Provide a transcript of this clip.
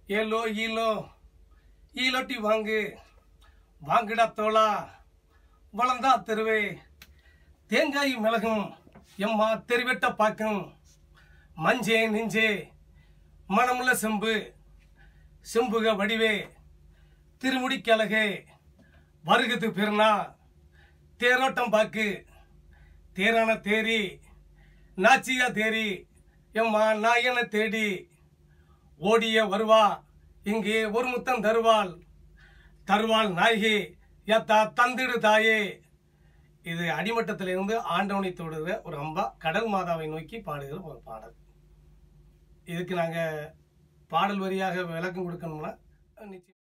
ஏலோ ஈலோ ஈலொட்டி வாங்கு வாங்குடா தோளா வளர்ந்தா தெருவே தேங்காய் மிளகும் எம்மா தெருவெட்ட பாக்கும் மஞ்சே நெஞ்சே மனமுள்ள செம்பு செம்புக வடிவே திருமுடிக்கழகே வருகத்து பெருனா தேரோட்டம் பாக்கு தேரான தேரி நாச்சியா தேரி எம்மா நாயன தேடி ஓடிய வருவா இங்கே ஒரு முத்தம் தருவாள் தருவாள் நாயகி எத்தா தந்திடு தாயே இது அடிமட்டத்திலிருந்து ஆண்டவனை தொடுகிற ஒரு அம்பா கடல் மாதாவை நோக்கி பாடுகிற ஒரு பாடல் இதுக்கு நாங்கள் பாடல் வரியாக விளக்கம் கொடுக்கணும்னா நிச்சயம்